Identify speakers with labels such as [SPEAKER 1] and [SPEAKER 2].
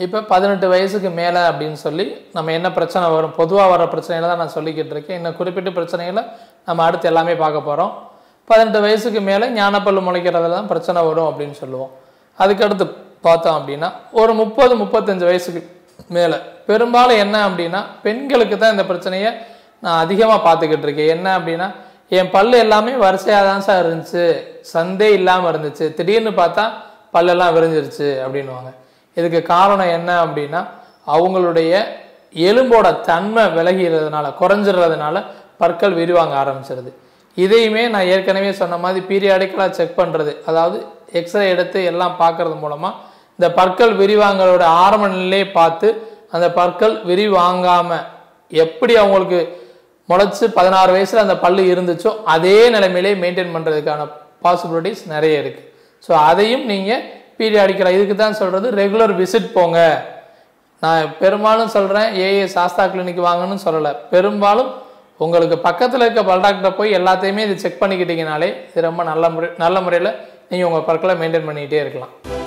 [SPEAKER 1] இப்போ பதினெட்டு வயசுக்கு மேலே அப்படின்னு சொல்லி நம்ம என்ன பிரச்சனை வரும் பொதுவாக வர பிரச்சனைகளை தான் நான் சொல்லிக்கிட்டு இருக்கேன் இன்னும் குறிப்பிட்ட பிரச்சனைகளை நம்ம அடுத்து எல்லாமே பார்க்க போகிறோம் பதினெட்டு வயசுக்கு மேலே ஞானப்பல்லு முளைக்கிறதுல தான் பிரச்சனை வரும் அப்படின்னு சொல்லுவோம் அதுக்கடுத்து பார்த்தோம் அப்படின்னா ஒரு முப்பது முப்பத்தஞ்சு வயசுக்கு மேலே பெரும்பாலும் என்ன அப்படின்னா பெண்களுக்கு தான் இந்த பிரச்சனையை நான் அதிகமாக பார்த்துக்கிட்டு இருக்கேன் என்ன அப்படின்னா என் பல்லு எல்லாமே வரிசையாக தான் சார் இருந்துச்சு சந்தே இல்லாமல் இருந்துச்சு திடீர்னு பார்த்தா பல்லெல்லாம் விரிஞ்சிருச்சு அப்படின்னுவாங்க இதுக்கு காரணம் என்ன அப்படின்னா அவங்களுடைய எலும்போட தன்மை விலகிறதுனால குறைஞ்சிடுறதுனால பற்கள் விரிவாங்க ஆரம்பிச்சிருது இதையுமே நான் ஏற்கனவே சொன்ன மாதிரி பீரியாடிக்கலாக செக் பண்ணுறது அதாவது எக்ஸ்ரே எடுத்து எல்லாம் பார்க்கறது மூலமாக இந்த பற்கள் விரிவாங்களோட ஆரம்ப நிலையை பார்த்து அந்த பற்கள் விரிவாங்காமல் எப்படி அவங்களுக்கு முளைச்சு பதினாறு வயசில் அந்த பல்லு இருந்துச்சோ அதே நிலைமையிலே மெயின்டைன் பண்ணுறதுக்கான பாசிபிலிட்டிஸ் நிறைய இருக்குது ஸோ அதையும் நீங்கள் பீரியாடிக்கலாக இதுக்கு தான் சொல்கிறது ரெகுலர் விசிட் போங்க நான் பெரும்பாலும் சொல்கிறேன் ஏஏ சாஸ்தா கிளினிக் வாங்கணும்னு சொல்லலை பெரும்பாலும் உங்களுக்கு பக்கத்தில் இருக்க பல் டாக்டரை போய் எல்லாத்தையுமே இது செக் பண்ணிக்கிட்டீங்கனாலே இது ரொம்ப நல்ல முறை நல்ல முறையில் நீங்கள் உங்கள் பற்களை மெயின்டைன் பண்ணிக்கிட்டே இருக்கலாம்